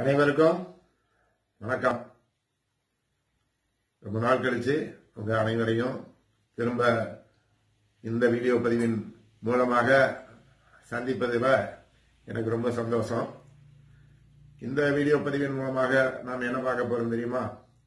அனைவருக்கும் வணக்கம் ரொம்ப நாள் கழிச்சு உங்க அனைவரையும் திரும்ப இந்த வீடியோ பதிவின் மூலமாக சந்திப்பதில் எனக்கு ரொம்ப சந்தோஷம் இந்த வீடியோ பதிவின் மூலமாக நாம் என்ன பார்க்க போறோம் தெரியுமா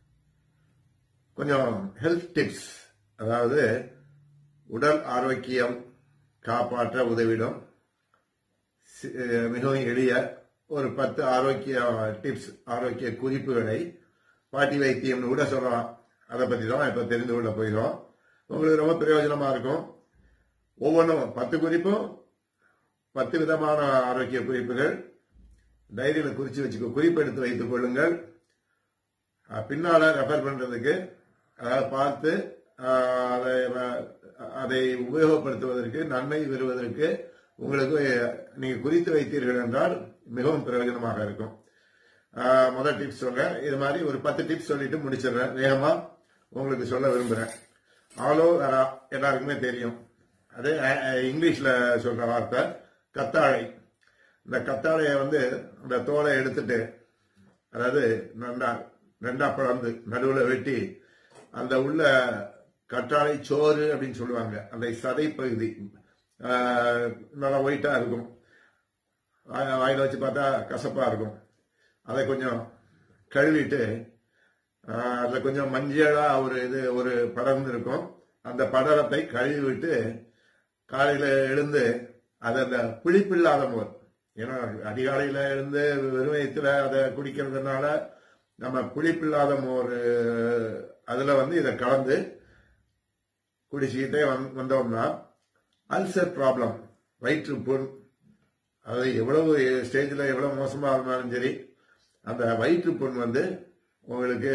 கொஞ்சம் ஹெல்த் டிப்ஸ் அதாவது உடல் ஆரோக்கியம் காப்பாற்ற உதவிடும் சி- அஹ் மிகவும் எளிய ஒரு பத்து ஆரோக்கிய டிப்ஸ் ஆரோக்கிய குறிப்புகளை பாட்டி வைத்தியம்னு கூட சொல்லலாம் அதை பத்தி தான் இப்ப தெரிந்து கொள்ள போகிறோம் உங்களுக்கு ரொம்ப பிரயோஜனமா இருக்கும் ஒவ்வொன்றும் பத்து குறிப்பும் பத்து விதமான ஆரோக்கிய குறிப்புகள் டைரியில குறிச்சு வச்சுக்கோ குறிப்பெடுத்து வைத்துக் கொள்ளுங்கள் அஹ் பின்னால ரெஃபர் பண்றதுக்கு அதாவது பார்த்து அஹ், அதை அஹ், அதை உபயோகப்படுத்துவதற்கு நன்மை பெறுவதற்கு உங்களுக்கு நீங்க குறித்து வைத்தீர்கள் என்றால் மிகவும் பிரயோஜனமாக இருக்கும் அஹ், முதல் டிப்ஸ் சொல்றேன் இது மாதிரி ஒரு பத்து டிப்ஸ் சொல்லிட்டு முடிச்சிடுறேன் வேகமா உங்களுக்கு சொல்ல விரும்புறேன் ஆலோ வேரா எல்லாருக்குமே தெரியும் அது அஹ், அஹ், இங்கிலீஷ்ல சொல்ற வார்த்தை கத்தாழை இந்த கத்தாழையை வந்து அந்த தோலை எடுத்துட்டு அதாவது ரெண்டா ரெண்டா பிளந்து நடுவுல வெட்டி அந்த உள்ள கற்றாழை சோறு அப்படின்னு சொல்லுவாங்க அந்த சதை பகுதி ஆஹ், நல்லா ஒயிட்டா இருக்கும் வாய்- வாயில வச்சு பார்த்தா கசப்பா இருக்கும் அதை கொஞ்சம் கழுவிட்டு ஆஹ், அதுல கொஞ்சம் மஞ்சளா ஒரு இது ஒரு படர்ந்து இருக்கும் அந்த படரத்தை கழுவி விட்டு காலையில எழுந்து அது அந்த புளிப்பில்லாத மோர் ஏன்னா அதிகாலையில எழுந்து வெறும் வயிற்றுல அதை குடிக்கிறதுனால நம்ம புளிப்பில்லாத மோர் அதுல வந்து இதை கலந்து குடிச்சுக்கிட்டே வந்- வந்தோம்னா அல்சர் ப்ராப்ளம் வயிற்று புண் அது எவ்வளவு ஸ்டேஜில் எவ்வளவு மோசமா இருந்தாலும் சரி அந்த வயிற்று புண் வந்து உங்களுக்கு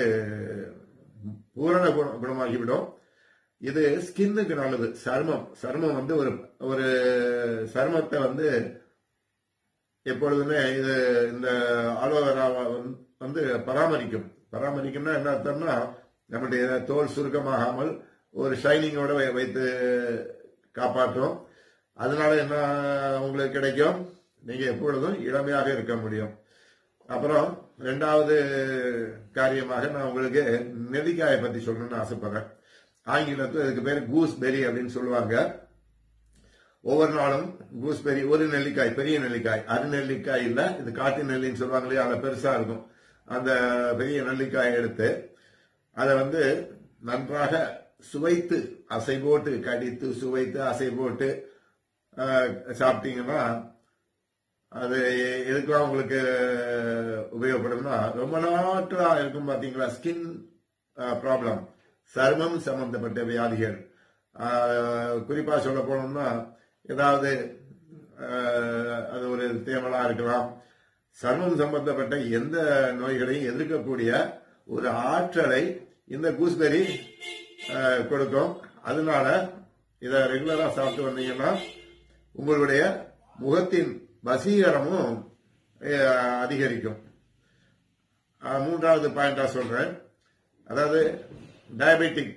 பூரண குண- குணமாகிவிடும் இது ஸ்கின்னுக்கு நல்லது சருமம் சருமம் வந்து ஒரு ஒரு சருமத்தை வந்து எப்பொழுதுமே இது இந்த ஆலோவேரா வந்து பராமரிக்கும் பராமரிக்கும்னா என்ன அர்த்தம்னா நம்முடைய தோல் சுருக்கமாகாமல் ஒரு ஷைனிங்கோட வை- வைத்து காப்பாற்றும் அதனால என்ன உங்களுக்கு கிடைக்கும் நீங்க எப்பொழுதும் இளமையாக இருக்க முடியும் அப்புறம் ரெண்டாவது காரியமாக நான் உங்களுக்கு நெல்லிக்காயை பத்தி சொல்லணும்னு ஆசைப்படுறேன் ஆங்கிலத்தில் இதுக்கு பேர் கூஸ் பெரி அப்படின்னு சொல்லுவாங்க ஒவ்வொரு நாளும் கூஸ்பெரி ஒரு நெல்லிக்காய் பெரிய நெல்லிக்காய் அரு நெல்லிக்காய் இல்ல இது காட்டு நெல்லின்னு சொல்லுவாங்க இல்லையா அதுல பெருசா இருக்கும் அந்த பெரிய நெல்லிக்காயை எடுத்து அதை வந்து நன்றாக சுவைத்து அசை போட்டு கடித்து சுவைத்து அசை போட்டு ஆஹ், சாப்பிட்டீங்கன்னா அது எதுக்கெல்லாம் உங்களுக்கு உபயோகப்படும்னா ரொம்ப நாட்களா இருக்கும் பாத்தீங்களா ஸ்கின் ப்ராப்ளம் சர்மம் சம்பந்தப்பட்ட வியாதிகள் ஆஹ், குறிப்பா சொல்ல போனோம்னா ஏதாவது ஆஹ், அது ஒரு தேமலா இருக்கலாம் சர்மம் சம்பந்தப்பட்ட எந்த நோய்களையும் எதிர்க்கக்கூடிய ஒரு ஆற்றலை இந்த கூஸ்பெரி ஆஹ், கொடுக்கும் அதனால இதை ரெகுலரா சாப்பிட்டு வந்தீங்கன்னா உங்களுடைய முகத்தின் வசீகரமும் அஹ், அதிகரிக்கும் அஹ், மூன்றாவது பாயிண்டா சொல்றேன் அதாவது டயபெட்டிக்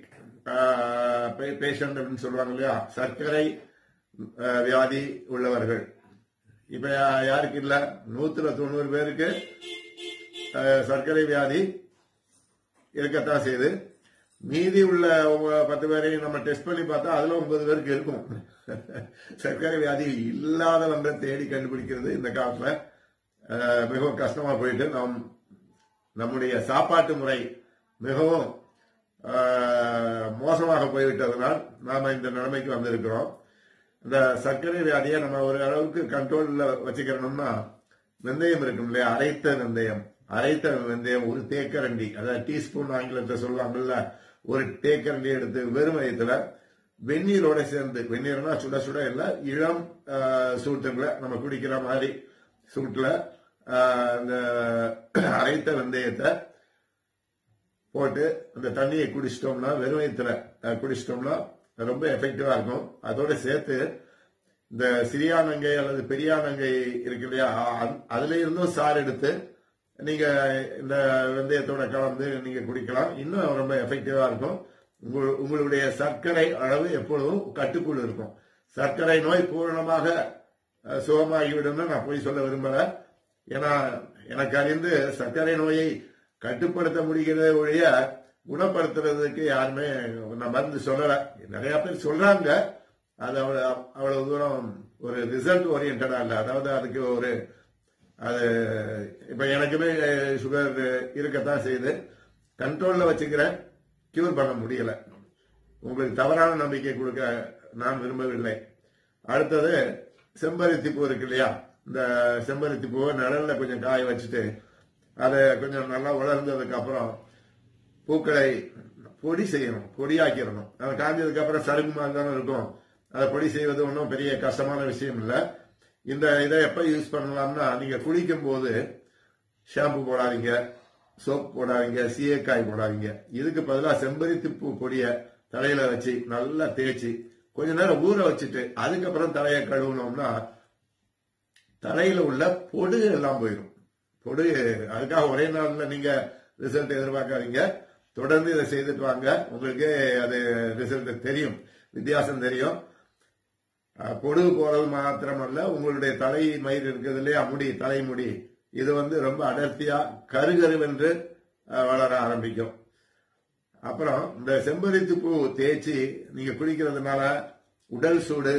பேஷண்ட் அப்படின்னு சொல்லுவாங்க இல்லையா சர்க்கரை அஹ், வியாதி உள்ளவர்கள் இப்ப யா- யாருக்கு இல்ல நூத்துல தொண்ணூறு பேருக்கு அஹ், சர்க்கரை வியாதி இருக்கத்தான் செய்யுது மீதி உள்ள ஒ- பத்து பேரையும் நம்ம டெஸ்ட் பண்ணி பார்த்தா அதுல ஒன்பது பேருக்கு இருக்கும் சர்க்கரை வியாதி இல்லாதவங்க தேடி கண்டுபிடிக்கிறது இந்த காலத்துல அஹ், மிகவும் கஷ்டமா போயிட்டு நாம் நம்முடைய சாப்பாட்டு முறை மிகவும் அஹ், மோசமாக போய்விட்டதனால் நாம இந்த நிலைமைக்கு வந்திருக்கிறோம் இந்த சர்க்கரை வியாதியை நம்ம ஒரு அளவுக்கு கண்ட்ரோல்ல வச்சுக்கிறோம்னா வெந்தயம் இருக்கும் இல்லையா அரைத்த வெந்தயம் அரைத்த வெந்தயம் ஒரு தேக்கரண்டி அதாவது டீஸ்பூன் ஆங்கிலத்தை சொல்லுவாங்கல்ல ஒரு தேக்கரண்டி எடுத்து வெறும் வயத்துல வெந்நீரோட சேர்ந்து வெந்நீர்னா சுட சுட இல்ல இளம் ஆஹ், சூட்டுல நம்ம குடிக்கிற மாதிரி சூட்டுல ஆஹ், இந்த அரைத்த வெந்தயத்தை போட்டு அந்த தண்ணியை குடிச்சிட்டோம்னா வெறும் வயிற்றுல அஹ், குடிச்சிட்டோம்னா ரொம்ப எஃபெக்டிவா இருக்கும் அதோட சேர்த்து இந்த சிறியானங்கை அல்லது பெரியானங்கை இருக்கு இல்லையா அ- அதுல இருந்தும் சாறு எடுத்து நீங்க இந்த வெந்தயத்தோட கலந்து நீங்க குடிக்கலாம் இன்னும் ரொம்ப எஃபெக்டிவா இருக்கும் உங்கள்- உங்களுடைய சர்க்கரை அளவு எப்பொழுதும் கட்டுக்குள் இருக்கும் சர்க்கரை நோய் பூரணமாக அஹ், சுகமாகிவிடும்னு நான் போய் சொல்ல விரும்பல ஏன்னா எனக்கு அறிந்து சர்க்கரை நோயை கட்டுப்படுத்த முடிகிறத ஒழிய குணப்படுத்துறதுக்கு யாருமே நான் மருந்து சொல்லல நிறைய பேர் சொல்றாங்க அது அவ்வளவு அவ்வளவு தூரம் ஒரு ரிசல்ட் ஓரியன்டா இல்ல அதாவது அதுக்கு ஒரு அது இப்ப எனக்குமே சுகர் இருக்கத்தான் செய்யுது கண்ட்ரோல்ல வச்சுக்கிறேன் கியூர் பண்ண முடியல உங்களுக்கு தவறான நம்பிக்கை கொடுக்க நான் விரும்பவில்லை அடுத்தது செம்பருத்தி பூ இருக்கு இல்லையா இந்த செம்பருத்தி பூவை நிழல்ல கொஞ்சம் காய வச்சுட்டு அதை கொஞ்சம் நல்லா வளர்ந்ததுக்கு அப்புறம் பூக்களை பொடி செய்யணும் பொடியாக்கிடணும் அதை காஞ்சதுக்கு அப்புறம் சருகு மாதிரி தானே இருக்கும் அதை பொடி செய்வது ஒன்றும் பெரிய கஷ்டமான விஷயம் இல்லை இந்த இதை எப்ப யூஸ் பண்ணலாம்னா நீங்க குளிக்கும் போது ஷாம்பு போடாதீங்க சோப் போடாதீங்க சீயக்காய் போடாதீங்க இதுக்கு பதிலாக செம்பருத்தி பூ பொடியை தலையில வச்சு நல்லா தேய்ச்சி கொஞ்ச நேரம் ஊற வச்சுட்டு அதுக்கப்புறம் தலையை கழுவுனோம்னா தலையில உள்ள பொடுகு எல்லாம் போயிடும் பொடுகு அதுக்காக ஒரே நாள்ல நீங்க ரிசல்ட் எதிர்பார்க்காதீங்க தொடர்ந்து இதை செய்துட்டு வாங்க உங்களுக்கு அது ரிசல்ட் தெரியும் வித்தியாசம் தெரியும் அஹ், பொடுகு போறது மாத்திரமல்ல உங்களுடைய தலை மயிர் இருக்கிறது இல்லையா முடி தலைமுடி இது வந்து ரொம்ப அடர்த்தியா கருகருவென்று அஹ், வளர ஆரம்பிக்கும் அப்புறம் இந்த செம்பருத்தி பூ தேய்ச்சி நீங்க குளிக்கிறதுனால உடல் சூடு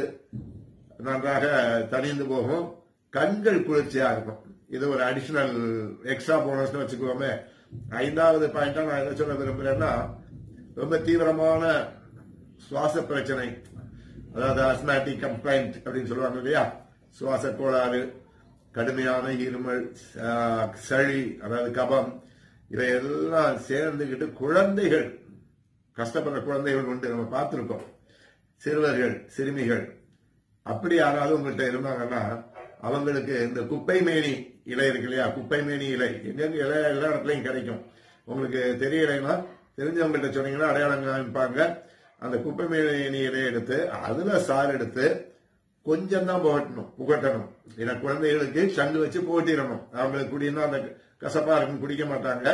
நன்றாக தணிந்து போகும் கண்கள் குளிர்ச்சியா இருக்கும் இது ஒரு அடிஷனல் எக்ஸ்ட்ரா போனஸ்னு வச்சுக்கோமே ஐந்தாவது பாயிண்டா நான் என்ன சொல்ல விரும்புறேன்னா ரொம்ப தீவிரமான சுவாச பிரச்சனை அதாவது அஸ்மாட்டிக் கம்ப்ளைண்ட் அப்படின்னு சொல்லுவாங்க இல்லையா சுவாச கோளாறு கடுமையான இருமல் ஆஹ், சளி அதாவது கபம் இதையெல்லாம் சேர்ந்துக்கிட்டு குழந்தைகள் கஷ்டப்படுற குழந்தைகள் உண்டு நம்ம பார்த்திருக்கோம் சிறுவர்கள் சிறுமிகள் அப்படி யாராவது உங்கள்கிட்ட இருந்தாங்கன்னா அவங்களுக்கு இந்த குப்பை மேனி இலை இருக்கு இல்லையா குப்பை மேனி இலை எங்கெங்க இலை எல்லா இடத்துலயும் கிடைக்கும் உங்களுக்கு தெரியலைன்னா தெரிஞ்சவங்கள்ட்ட சொன்னீங்கன்னா அடையாளம் காமிப்பாங்க அந்த குப்பை மேனி இலையை எடுத்து அதுல சாறு எடுத்து கொஞ்சம் தான் புகட்டணும் புகட்டணும் ஏன்னா குழந்தைகளுக்கு சங்கு வச்சு புகட்டிடணும் அவங்களுக்கு குடினா அந்த கசப்பா இருக்கும் குடிக்க மாட்டாங்க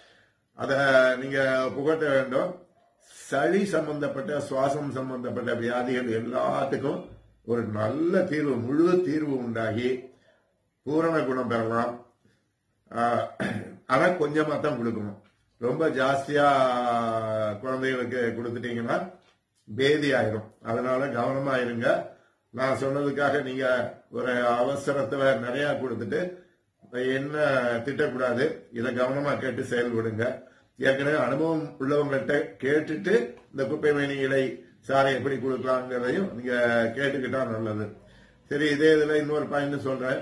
அத நீங்க புகட்ட வேண்டும் சளி சம்பந்தப்பட்ட சுவாசம் சம்பந்தப்பட்ட வியாதிகள் எல்லாத்துக்கும் ஒரு நல்ல தீர்வு முழு தீர்வு உண்டாகி பூரண குணம் பெறலாம் ஆஹ், ஆனா கொஞ்சமா தான் கொடுக்கணும் ரொம்ப ஜாஸ்தியா குழந்தைகளுக்கு கொடுத்துட்டீங்கன்னா பேதி ஆயிரும் அதனால கவனமா இருங்க நான் சொன்னதுக்காக நீங்க ஒரு அவசரத்துல நிறைய கொடுத்துட்டு என்ன திட்டக்கூடாது இதை கவனமா கேட்டு செயல்படுங்க ஏற்கனவே அனுபவம் உள்ளவங்கள்ட்ட கேட்டுட்டு இந்த குப்பை மேனி இலை சாரை எப்படி கொடுக்கலாங்கிறதையும் நீங்க கேட்டுக்கிட்டா நல்லது சரி இதே இதுல இன்னொரு பாயிண்ட் சொல்றேன்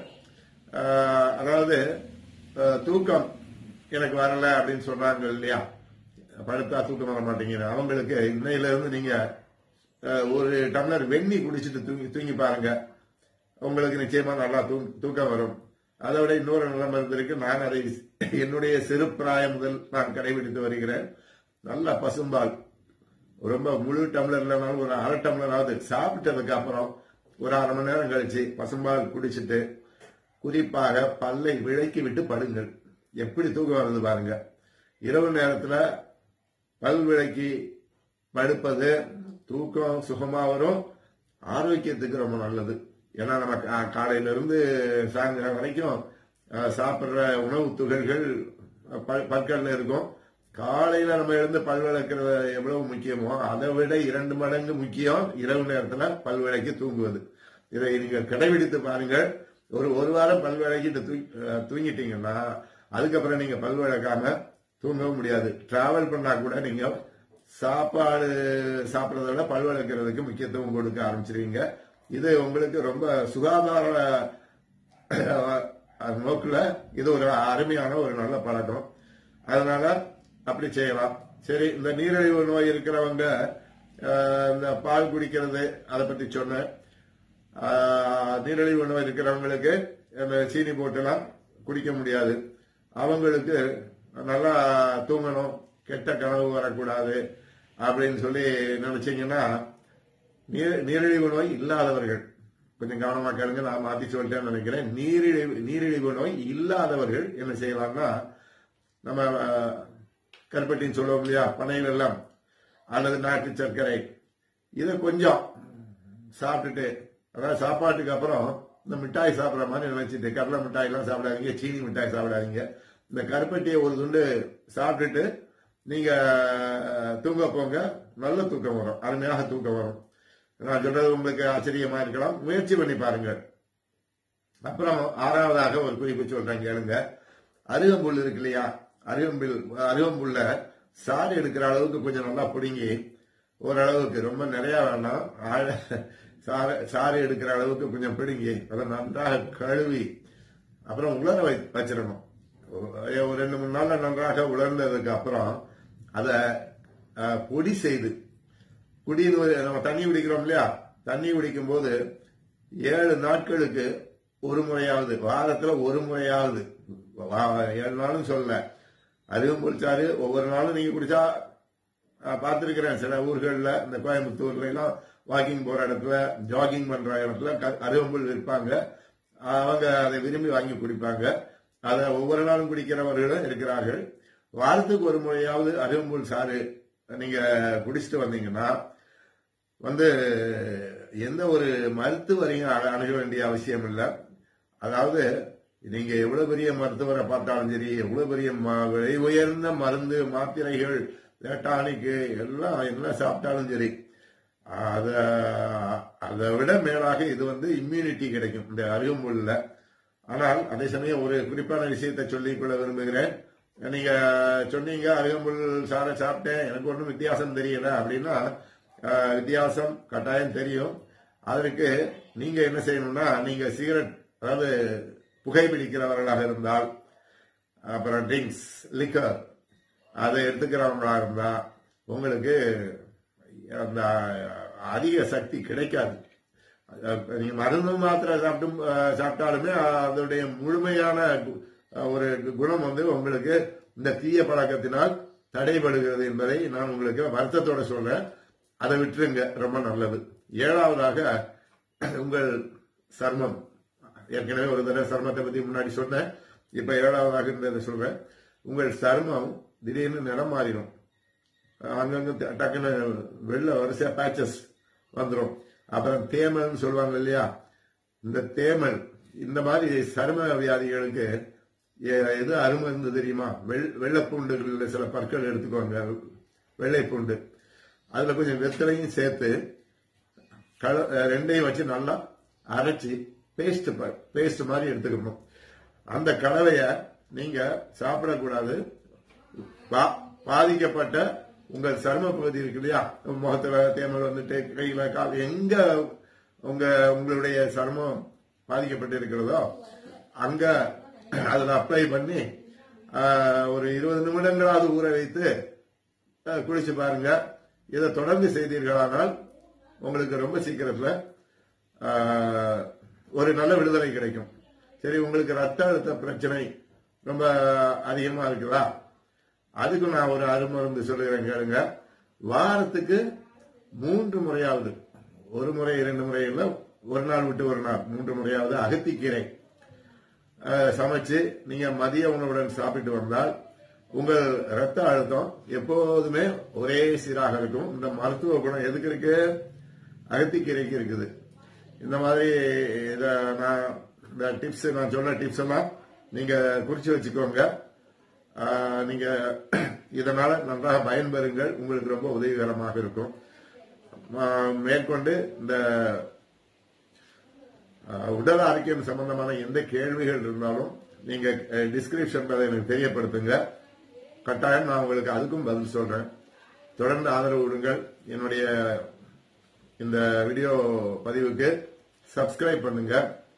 ஆஹ், அதாவது ஆஹ், தூக்கம் எனக்கு வரல அப்படின்னு சொன்னாங்க இல்லையா படுத்தா தூக்கம் வர மாட்டேங்குது அவங்களுக்கு இன்னையில இருந்து நீங்க ஆஹ், ஒரு டம்ளர் வெண்ணி குடிச்சிட்டு தூங்கி தூங்கி பாருங்க உங்களுக்கு நிச்சயமா நல்லா தூ- தூக்கம் வரும் அதை விட இன்னொரு நல்ல மருந்து இருக்கு நான் அதை என்னுடைய சிறு பிராயம் முதல் நான் கடைபிடித்து வருகிறேன் நல்ல பசும்பால் ரொம்ப முழு டம்ளர் இல்லைனாலும் ஒரு அரை டம்ளராவது சாப்பிட்டதுக்கு அப்புறம் ஒரு அரை மணி நேரம் கழிச்சு பசும்பால் குடிச்சிட்டு குறிப்பாக பல்லை விளக்கி விட்டு படுங்கள் எப்படி தூக்கம் வருது பாருங்க இரவு நேரத்துல பல் விளக்கி படுப்பது தூக்கம் சுகமா வரும் ஆரோக்கியத்துக்கு ரொம்ப நல்லது ஏன்னா நம்ம கா- காலையில இருந்து சாயந்தரம் வரைக்கும் அஹ், சாப்பிடுற உணவு துகள்கள் பல்- பற்கள்ல இருக்கும் காலையில நம்ம எழுந்து பல் விளக்குறது எவ்வளவு முக்கியமோ அதை விட இரண்டு மடங்கு முக்கியம் இரவு நேரத்துல பல் விளக்கி தூங்குவது இதை நீங்க கடைபிடித்து பாருங்க ஒரு ஒரு வாரம் பல் விளக்கிட்டு தூங்கி- அஹ், தூங்கிட்டீங்கன்னா அதுக்கப்புறம் நீங்க பல் விளக்காம தூங்கவும் முடியாது டிராவல் பண்ணா கூட நீங்க சாப்பாடு சாப்பிடறத விட பல் விளக்குறதுக்கு முக்கியத்துவம் கொடுக்க ஆரம்பிச்சிருவீங்க இது உங்களுக்கு ரொம்ப சுகாதார அஹ், நோக்குல இது ஒரு அருமையான ஒரு நல்ல பழக்கம் அதனால அப்படி செய்யலாம் சரி இந்த நீரிழிவு நோய் இருக்கிறவங்க அஹ், இந்த பால் குடிக்கிறது அதை பத்தி சொன்னேன் ஆஹ், நீரிழிவு நோய் இருக்கிறவங்களுக்கு இந்த சீனி போட்டுலாம் குடிக்க முடியாது அவங்களுக்கு நல்லா தூங்கணும் கெட்ட கனவு வரக்கூடாது அப்படின்னு சொல்லி நினைச்சீங்கன்னா நீர்- நீரிழிவு நோய் இல்லாதவர்கள் கொஞ்சம் கவனமா கேளுங்க நான் மாத்தி சொல்லிட்டேன்னு நினைக்கிறேன் நீரிழிவு நீரிழிவு நோய் இல்லாதவர்கள் என்ன செய்யலாம்னா நம்ம அஹ், கருப்பட்டின்னு சொல்லுவோம் இல்லையா பனை வெல்லம் அல்லது நாட்டு சர்க்கரை இதை கொஞ்சம் சாப்பிட்டுட்டு அதாவது சாப்பாட்டுக்கு அப்புறம் இந்த மிட்டாய் சாப்பிடுற மாதிரி நினைச்சிட்டு கடலை மிட்டாய் எல்லாம் சாப்பிடாதீங்க சீனி மிட்டாய் சாப்பிடாதீங்க இந்த கருப்பட்டியை ஒரு துண்டு சாப்பிட்டுட்டு நீங்க தூங்க போங்க நல்ல தூக்கம் வரும் அருமையாக தூக்கம் வரும் நான் சொல்றது உங்களுக்கு ஆச்சரியமா இருக்கலாம் முயற்சி பண்ணி பாருங்க அப்புறம் ஆறாவதாக ஒரு குறிப்பு சொல்றேன் கேளுங்க அருகம்புல் இருக்கு இல்லையா அருகம்புல் அருகம்புல்ல சாறு எடுக்கிற அளவுக்கு கொஞ்சம் நல்லா பிடுங்கி ஓரளவுக்கு ரொம்ப நிறைய வேண்டாம் ஆழ- சாறு சாறு எடுக்கிற அளவுக்கு கொஞ்சம் பிடுங்கி அதை நன்றாக கழுவி அப்புறம் உலர வை வச்சிடணும் ஒரு- ஒரு ரெண்டு மூணு நாள்ல நன்றாக உலர்ந்ததுக்கு அப்புறம் அதை அஹ், பொடி செய்து குடின்னு ஒரு நம்ம தண்ணி குடிக்கிறோம் இல்லையா தண்ணி குடிக்கும் போது ஏழு நாட்களுக்கு ஒரு முறையாவது வாரத்துல ஒரு முறையாவது வா- ஏழு நாளும் சொல்ல அதுவும் குடிச்சாரு ஒவ்வொரு நாளும் நீங்க குடிச்சா பார்த்துருக்கிறேன் சில ஊர்கள்ல இந்த கோயம்புத்தூர்ல எல்லாம் வாக்கிங் போற இடத்துல ஜாகிங் பண்ற இடத்துல க- அருகம்புல் விற்பாங்க அவங்க அதை விரும்பி வாங்கி குடிப்பாங்க அதை ஒவ்வொரு நாளும் குடிக்கிறவர்களும் இருக்கிறார்கள் வாரத்துக்கு ஒரு முறையாவது அருகம்புல் சாறு நீங்க குடிச்சிட்டு வந்தீங்கன்னா வந்து எந்த ஒரு மருத்துவரையும் அணு- அணுக வேண்டிய அவசியம் இல்லை அதாவது நீங்க எவ்வளவு பெரிய மருத்துவரை பார்த்தாலும் சரி எவ்வளவு பெரிய ம- விலை உயர்ந்த மருந்து மாத்திரைகள் லேட்டானிக்கு எல்லாம் என்ன சாப்பிட்டாலும் சரி அத அதை விட மேலாக இது வந்து இம்யூனிட்டி கிடைக்கும் இந்த அருகம்புல்ல ஆனால் அதே சமயம் ஒரு குறிப்பான விஷயத்தை சொல்லிக் கொள்ள விரும்புகிறேன் நீங்க சொன்னீங்க அருகம்புல் சாரை சாப்பிட்டேன் எனக்கு ஒன்றும் வித்தியாசம் தெரியல அப்படின்னா ஆஹ், வித்தியாசம் கட்டாயம் தெரியும் அதற்கு நீங்க என்ன செய்யணும்னா நீங்க சிகரெட் அதாவது புகைப்பிடிக்கிறவர்களாக இருந்தால் அப்புறம் ட்ரிங்க்ஸ் லிக்கர் அதை எடுத்துக்கிறவங்களா இருந்தா உங்களுக்கு அந்த அதிக சக்தி கிடைக்காது அஹ் நீங்க மருந்து மாத்திரை சாப்பிட்டும் அஹ், சாப்பிட்டாலுமே அதனுடைய முழுமையான கு- அஹ், ஒரு குணம் வந்து உங்களுக்கு இந்த தீய பழக்கத்தினால் தடைபடுகிறது என்பதை நான் உங்களுக்கு வருத்தத்தோட சொல்றேன் அதை விட்டுருங்க ரொம்ப நல்லது ஏழாவதாக உங்கள் சர்மம் ஏற்கனவே ஒரு தடவை சர்மத்தை பத்தி முன்னாடி சொன்னேன் இப்ப ஏழாவதாக இருந்ததை சொல்றேன் உங்கள் சர்மம் திடீர்னு நிறம் மாறிடும் அங்கங்க ட- டக்குன்னு வெள்ள வரிசையா பேச்சஸ் வந்துடும் அப்புறம் தேமல்னு சொல்லுவாங்க இல்லையா இந்த தேமல் இந்த மாதிரி சரும வியாதிகளுக்கு எ- எது அருமருந்து தெரியுமா வெள் வெள்ளைப்பூண்டுகள்ல சில பற்கள் எடுத்துக்கோங்க வெள்ளை பூண்டு அதுல கொஞ்சம் வெத்தலையும் சேர்த்து கல- அஹ் ரெண்டையும் வச்சு நல்லா அரைச்சி பேஸ்ட் பேஸ்ட் மாதிரி எடுத்துக்கணும் அந்த கலவைய நீங்க சாப்பிடக்கூடாது பா- பாதிக்கப்பட்ட உங்கள் சரும பகுதி இருக்கு இல்லையா முகத்துல தேமல் வந்துட்டு கையில கால் எங்க உங்க உங்களுடைய சருமம் பாதிக்கப்பட்டு இருக்கிறதோ அங்க அதுல அப்ளை பண்ணி ஆஹ், ஒரு இருபது நிமிடங்களாவது ஊற வைத்து ஆஹ், குளிச்சு பாருங்க இதை தொடர்ந்து செய்தீர்களானால் உங்களுக்கு ரொம்ப சீக்கிரத்துல ஆஹ், ஒரு நல்ல விடுதலை கிடைக்கும் சரி உங்களுக்கு ரத்த அழுத்த பிரச்சனை ரொம்ப அதிகமா இருக்குதா அதுக்கு நான் ஒரு அருமருந்து சொல்லுகிறேன் கேளுங்க வாரத்துக்கு மூன்று முறையாவது ஒரு முறை இரண்டு முறை இல்ல ஒரு நாள் விட்டு ஒரு நாள் மூன்று முறையாவது அகத்திக்கீரை அஹ், சமைச்சு நீங்க மதிய உணவுடன் சாப்பிட்டு வந்தால் உங்கள் ரத்த அழுத்தம் எப்போதுமே ஒரே சீராக இருக்கும் இந்த மருத்துவ குணம் எதுக்கு இருக்கு அகத்திக்கீரைக்கு இருக்குது இந்த மாதிரி இத நான் இந்த டிப்ஸ் நான் சொன்ன டிப்ஸ் எல்லாம் நீங்க குறிச்சு வச்சுக்கோங்க ஆஹ், நீங்க இதனால நன்றாக பயன்பெறுங்கள் உங்களுக்கு ரொம்ப உதவிகரமாக இருக்கும் ஆஹ், மேற்கொண்டு இந்த ஆஹ், உடல் ஆரோக்கியம் சம்பந்தமான எந்த கேள்விகள் இருந்தாலும் நீங்க டிஸ்கிரிப்ஷன்ல அதை எனக்கு தெரியப்படுத்துங்க கட்டாயம் நான் உங்களுக்கு அதுக்கும் பதில் சொல்றேன் தொடர்ந்து ஆதரவு விடுங்கள் என்னுடைய இந்த வீடியோ பதிவுக்கு சப்ஸ்கிரைப் பண்ணுங்க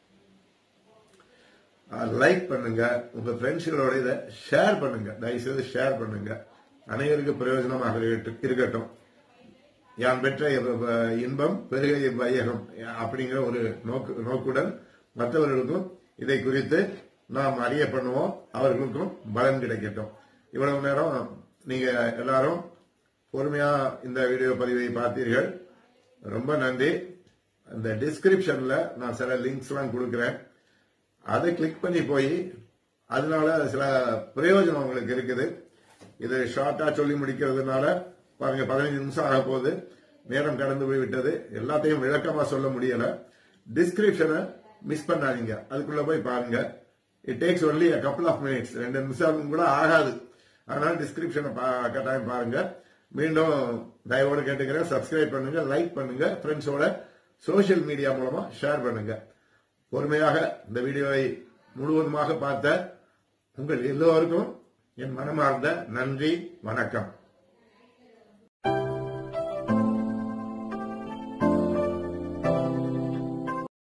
லைக் பண்ணுங்க உங்க ஃப்ரெண்ட்ஸுகளோட இதை ஷேர் பண்ணுங்க தயவுசெய்து ஷேர் பண்ணுங்க அனைவருக்கும் பிரயோஜனமாக இருக்கட்டும் இருக்கட்டும் யான் பெற்ற இவ- இன்பம் பெருகை வையகம் அப்படிங்கிற ஒரு நோக்கு நோக்குடன் மற்றவர்களுக்கும் இதை குறித்து நாம் அறிய பண்ணுவோம் அவர்களுக்கும் பலன் கிடைக்கட்டும் இவ்வளவு நேரம் நீங்க எல்லாரும் பொறுமையா இந்த வீடியோ பதிவை பார்த்தீர்கள் ரொம்ப நன்றி இந்த டிஸ்கிரிப்ஷன்ல நான் சில லிங்க்ஸ் எல்லாம் கொடுக்கிறேன் அதை கிளிக் பண்ணி போய் அதனால சில பிரயோஜனம் உங்களுக்கு இருக்குது இது ஷார்ட்டா சொல்லி முடிக்கிறதுனால பாருங்க பதினஞ்சு நிமிஷம் ஆக போகுது நேரம் கடந்து போய் விட்டது எல்லாத்தையும் விளக்கமா சொல்ல முடியல டிஸ்கிரிப்ஷனை மிஸ் பண்ணாதீங்க அதுக்குள்ள போய் பாருங்க it takes only a couple of minutes ரெண்டு நிமிஷம் கூட ஆகாது அதனால டிஸ்கிரிப்ஷனை கட்டாயம் பாருங்க மீண்டும் தயவோடு கேட்டுக்கிறேன் சப்ஸ்கிரைப் பண்ணுங்க லைக் பண்ணுங்க ஃப்ரெண்ட்ஸோட சோஷியல் மீடியா மூலமா ஷேர் பண்ணுங்க பொறுமையாக இந்த வீடியோவை முழுவதுமாக பார்த்த உங்கள் எல்லோருக்கும் என் மனமார்ந்த நன்றி வணக்கம்